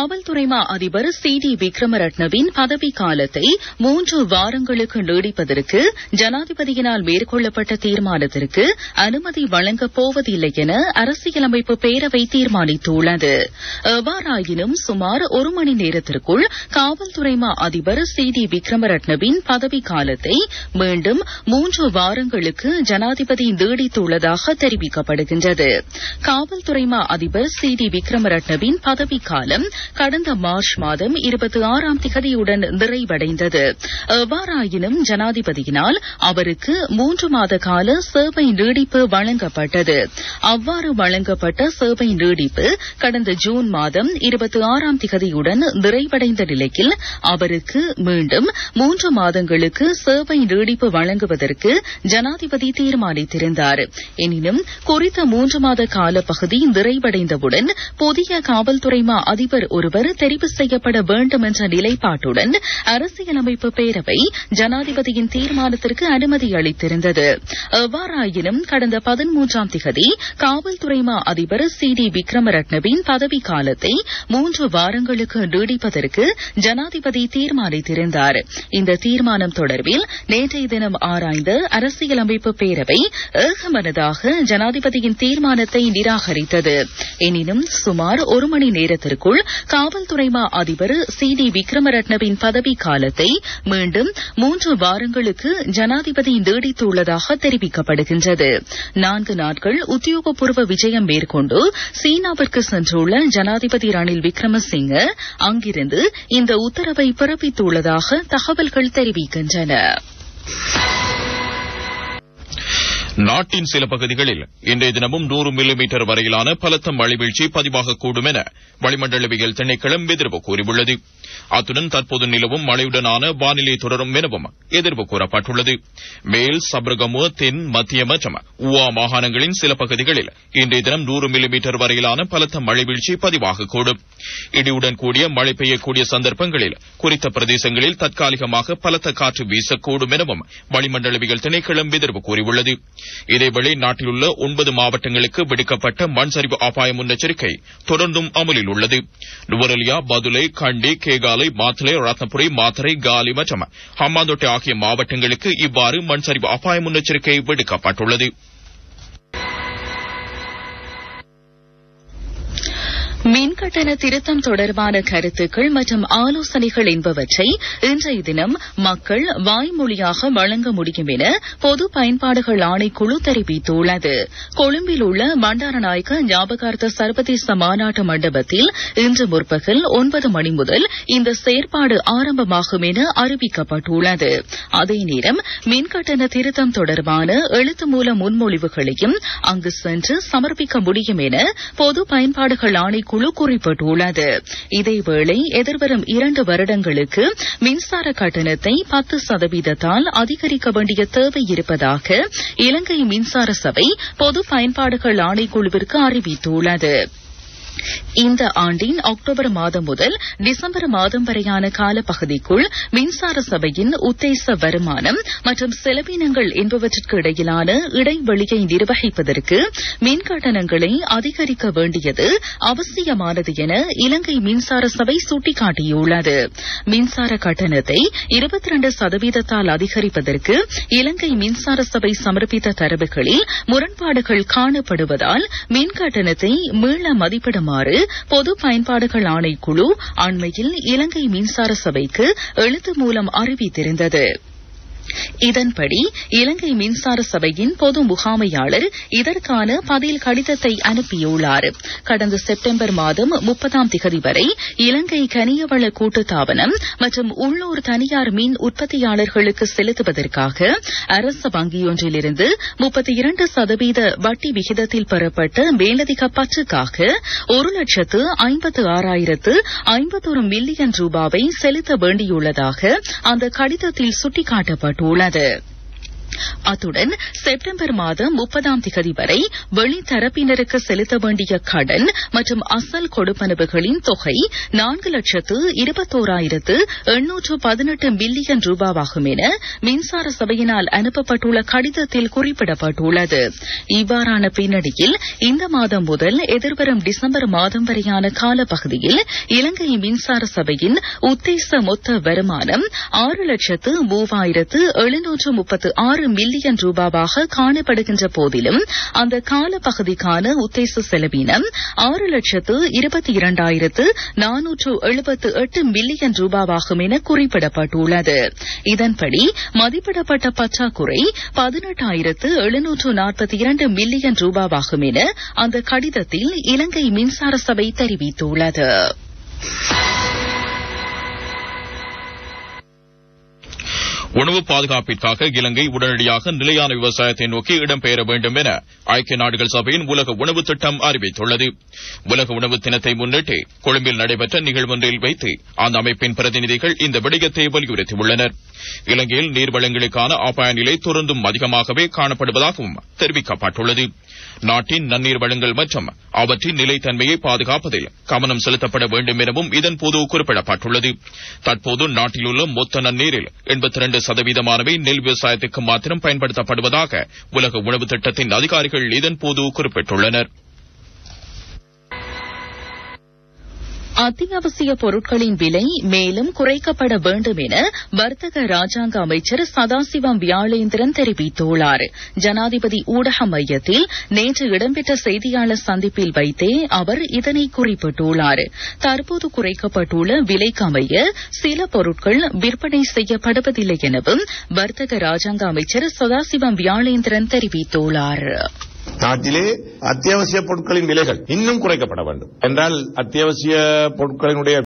காவல்துறை மா அதிபர் சி டி விக்ரமரட்னவின் பதவி காலத்தை மூன்று வாரங்களுக்கு நீடிப்பதற்கு ஜனாதிபதியினால் மேற்கொள்ளப்பட்ட தீர்மானத்திற்கு அனுமதி வழங்கப் போவதில்லை என அரசியலமைப்பு பேரவை தீர்மானித்துள்ளது எவ்வாறாயினும் சுமார் ஒரு மணி நேரத்திற்குள் காவல்துறை மா அதிபர் சி டி விக்ரமரட்னவின் பதவி காலத்தை மீண்டும் மூன்று வாரங்களுக்கு ஜனாதிபதி நீடித்துள்ளதாக தெரிவிக்கப்படுகின்றது காவல்துறை மா அதிபர் சி டி விக்ரமரட்னவின் பதவி காலம் கடந்த மார்ச் மாதம் இருபத்தி ஆறாம் திகதியுடன் நிறைவடைந்தது எவ்வாறாயினும் ஜனாதிபதியினால் அவருக்கு மூன்று மாத கால சேவை நீடிப்பு வழங்கப்பட்டது அவ்வாறு வழங்கப்பட்ட சேவை நீடிப்பு கடந்த ஜூன் மாதம் இருபத்தி ஆறாம் திகதியுடன் நிறைவடைந்த நிலையில் அவருக்கு மீண்டும் மூன்று மாதங்களுக்கு சேவை நீடிப்பு வழங்குவதற்கு ஜனாதிபதி தீர்மானித்திருந்தார் எனினும் குறித்த மூன்று மாத கால பகுதி நிறைவடைந்தவுடன் புதிய காவல்துறை மா அதிபர் ஒருவர் தெரிவு செய்யப்பட வேண்டும் என்ற நிலைப்பாட்டுடன் அரசியலமைப்பு பேரவை ஜனாதிபதியின் தீர்மானத்திற்கு அனுமதி அளித்திருந்தது எவ்வாறாயினும் கடந்த பதிமூன்றாம் திகதி காவல்துறை மா அதிபர் சி டி விக்ரமரட்னவின் பதவி காலத்தை மூன்று வாரங்களுக்கு நீடிப்பதற்கு ஜனாதிபதி தீர்மானித்திருந்தார் இந்த தீர்மானம் தொடர்பில் நேற்றைய தினம் ஆராய்ந்த அரசியலமைப்பு பேரவை ஏகமனதாக ஜனாதிபதியின் தீர்மானத்தை நிராகரித்தது எனினும் சுமார் ஒரு மணி நேரத்திற்குள் காவல்துறை மா அதிபர் சி டி விக்ரமரட்னவின் பதவி காலத்தை மீண்டும் மூன்று வாரங்களுக்கு ஜனாதிபதி நீடித்துள்ளதாக தெரிவிக்கப்படுகின்றது நான்கு நாட்கள் உத்தியோகபூர்வ விஜயம் மேற்கொண்டு சீனாவிற்கு சென்றுள்ள ஜனாதிபதி ரணில் விக்ரமசிங்க அங்கிருந்து இந்த உத்தரவை பிறப்பித்துள்ளதாக தகவல்கள் தெரிவிக்கின்றன நாட்டின் சில பகுதிகளில் இன்றைய தினமும் நூறு மில்லிமீட்டர் வரையிலான பலத்த மழை வீழ்ச்சி பதிவாகக்கூடும் என வளிமண்டலவியல் திணைக்களம் எதிர்ப்பு கூறியுள்ளது அத்துடன் தற்போது நிலவும் மழையுடனான வானிலை தொடரும் எனவும் எதிர்ப்பு கூறப்பட்டுள்ளது மேல் சப்ரகமு தென் மத்திய மற்றும் உவா மாகாணங்களின் சில பகுதிகளில் இன்றைய தினம் நூறு மில்லிமீட்டர் வரையிலான பலத்த மழை வீழ்ச்சி பதிவாகக்கூடும் இடியுடன் கூடிய மழை பெய்யக்கூடிய சந்தர்ப்பங்களில் குறித்த பிரதேசங்களில் தற்காலிகமாக பலத்த காற்று வீசக்கூடும் எனவும் வளிமண்டலவியல் திணைக்களம் எதிர்ப்பு கூறியுள்ளது இதேவேளை நாட்டில் உள்ள ஒன்பது மாவட்டங்களுக்கு விடுக்கப்பட்ட மண் சரிவு அபாய முன்னெச்சரிக்கை தொடர்ந்தும் அமலில் உள்ளது நுவரெலியா பதுளை கண்டி கேகாலை மாத்தலை ரத்னபுரி மாத்தரை காலி மற்றும் ஹம்மாந்தோட்டை ஆகிய மாவட்டங்களுக்கு இவ்வாறு மண் சரிவு அபாய முன்னெச்சரிக்கை விடுக்கப்பட்டுள்ளது மின்கட்டண திருத்தம் தொடர்பான கருத்துக்கள் மற்றும் ஆலோசனைகள் என்பவற்றை இன்றைய தினம் மக்கள் வாய்மொழியாக வழங்க முடியும் என பொது பயன்பாடுகள் ஆணைக்குழு தெரிவித்துள்ளது கொழும்பில் உள்ள பண்டாரநாயக்க ஞாபகார்த்த சர்வதேச மாநாட்டு மண்டபத்தில் இன்று முற்பகல் ஒன்பது மணி முதல் இந்த செயற்பாடு ஆரம்பமாகும் என அறிவிக்கப்பட்டுள்ளது அதே நேரம் மின்கட்டண திருத்தம் தொடர்பான எழுத்து மூல முன்மொழிவுகளையும் அங்கு சென்று சமர்ப்பிக்க முடியும் என பொது பயன்பாடுகள் ஆணைக்குழு குழு குறிப்பிட்டுள்ளது இதேவேளை எதிர்வரும் இரண்டு வருடங்களுக்கு மின்சார கட்டணத்தை பத்து சதவீதத்தால் அதிகரிக்க வேண்டிய தேவை இருப்பதாக இலங்கை மின்சார சபை பொது பயன்பாடுகள் ஆணைக்குழுவிற்கு அறிவித்துள்ளது இந்த ஆண்டின் அக்டோபர் மாதம் முதல் டிசம்பர் மாதம் வரையான காலப்பகுதிக்குள் மின்சார சபையின் உத்தேச வருமானம் மற்றும் செலவினங்கள் என்பவற்றிற்கு இடையிலான இடைவெளியை நிர்வகிப்பதற்கு மின் கட்டணங்களை அதிகரிக்க வேண்டியது அவசியமானது என இலங்கை மின்சார சபை சுட்டிக்காட்டியுள்ளது மின்சார கட்டணத்தை இருபத்தி இரண்டு சதவீதத்தால் அதிகரிப்பதற்கு இலங்கை மின்சார சபை சமர்ப்பித்த தரவுகளில் முரண்பாடுகள் காணப்படுவதால் மின் கட்டணத்தை மீள மதிப்பிட வருமாறு பொது பயன்பாடுகள் ஆணைக்குழு அண்மையில் இலங்கை மின்சார சபைக்கு எழுத்து மூலம் அறிவித்திருந்தது இதன்படி இலங்கை மின்சார சபையின் பொது முகாமையாளர் இதற்கான பதில் கடிதத்தை அனுப்பியுள்ளார் கடந்த செப்டம்பர் மாதம் முப்பதாம் திகதி வரை இலங்கை கனியவள கூட்டுத்தாபனம் மற்றும் உள்ளூர் தனியார் மின் உற்பத்தியாளர்களுக்கு செலுத்துவதற்காக அரசு வங்கியொன்றிலிருந்து முப்பத்தி இரண்டு சதவீத வட்டி விகிதத்தில் பெறப்பட்ட மேலதிக பற்றுக்காக ஒரு லட்சத்து ஐம்பத்து ஆறாயிரத்து ஐம்பத்தொரு மில்லியன் ரூபாவை செலுத்த வேண்டியுள்ளதாக அந்த கடிதத்தில் சுட்டிக்காட்டப்பட்டுள்ளது அத்துடன் செப்டம்பர் மாதம் முப்பதாம் திகதி வரை வெளித்தரப்பினருக்கு செலுத்த வேண்டிய கடன் மற்றும் அசல் கொடுப்பனவுகளின் தொகை நான்கு லட்சத்து இருபத்தோராயிரத்து எண்ணூற்று பதினெட்டு மில்லியன் ரூபாவாகும் என மின்சார சபையினால் அனுப்பப்பட்டுள்ள கடிதத்தில் குறிப்பிடப்பட்டுள்ளது இவ்வாறான பின்னணியில் இந்த மாதம் முதல் எதிர்வரும் டிசம்பர் மாதம் வரையான காலப்பகுதியில் இலங்கை மின்சார சபையின் உத்தேச மொத்த வருமானம் ஆறு லட்சத்து மூவாயிரத்து எழுநூற்று முப்பத்து ஆறு மில்லியன் ரூபாவாக காணப்படுகின்ற போதிலும் அந்த காலப்பகுதிக்கான உத்தேச செலவினம் ஆறு லட்சத்து இருபத்தி இரண்டாயிரத்து நானூற்று எழுபத்து எட்டு மில்லியன் ரூபாவாகும் என குறிப்பிடப்பட்டுள்ளது இதன்படி மதிப்பிடப்பட்ட பற்றாக்குறை பதினெட்டாயிரத்து எழுநூற்று நாற்பத்தி இரண்டு மில்லியன் ரூபாவாகும் என அந்த கடிதத்தில் இலங்கை மின்சார சபை தெரிவித்துள்ளது உணவு பாதுகாப்பிற்காக இலங்கை உடனடியாக நிலையான விவசாயத்தை நோக்கி இடம்பெயர வேண்டும் என ஐக்கிய நாடுகள் சபையின் உலக உணவு திட்டம் அறிவித்துள்ளது உலக உணவு தினத்தை முன்னிட்டு கொழும்பில் நடைபெற்ற நிகழ்வொன்றில் வைத்து அந்த அமைப்பின் பிரதிநிதிகள் இந்த விடயத்தை வலியுறுத்தியுள்ளனர் இலங்கையில் நீர்வளங்களுக்கான அபாய நிலை தொடர்ந்தும் அதிகமாகவே காணப்படுவதாகவும் தெரிவிக்கப்பட்டுள்ளது நாட்டின் நன்னீர் வளங்கள் மற்றும் அவற்றின் நிலைத்தன்மையை பாதுகாப்பதில் கவனம் செலுத்தப்பட வேண்டும் எனவும் இதன்போது குறிப்பிடப்பட்டுள்ளது தற்போது நாட்டிலுள்ள மொத்த நன்னீரில் எண்பத்தி இரண்டு சதவீதமானவை நெல் விவசாயத்துக்கு மாத்திரம் பயன்படுத்தப்படுவதாக உலக உணவு திட்டத்தின் அதிகாரிகள் இதன்போது குறிப்பிட்டுள்ளனர் அத்தியாவசிய பொருட்களின் விலை மேலும் குறைக்கப்பட வேண்டும் என வர்த்தக ராஜாங்க அமைச்சர் சதாசிவம் வியாழேந்திரன் தெரிவித்துள்ளார் ஜனாதிபதி ஊடக மையத்தில் நேற்று இடம்பெற்ற செய்தியாளர் சந்திப்பில் வைத்தே அவர் இதனை குறிப்பிட்டுள்ளார் தற்போது குறைக்கப்பட்டுள்ள விலைக்கு அமைய சில பொருட்கள் விற்பனை செய்யப்படுவதில்லை எனவும் வர்த்தக ராஜாங்க அமைச்சர் சதாசிவம் வியாழேந்திரன் தெரிவித்துள்ளார் நாட்டிலே அத்தியாவசிய பொருட்களின் விலைகள் இன்னும் குறைக்கப்பட வேண்டும் என்றால் அத்தியாவசிய பொருட்களினுடைய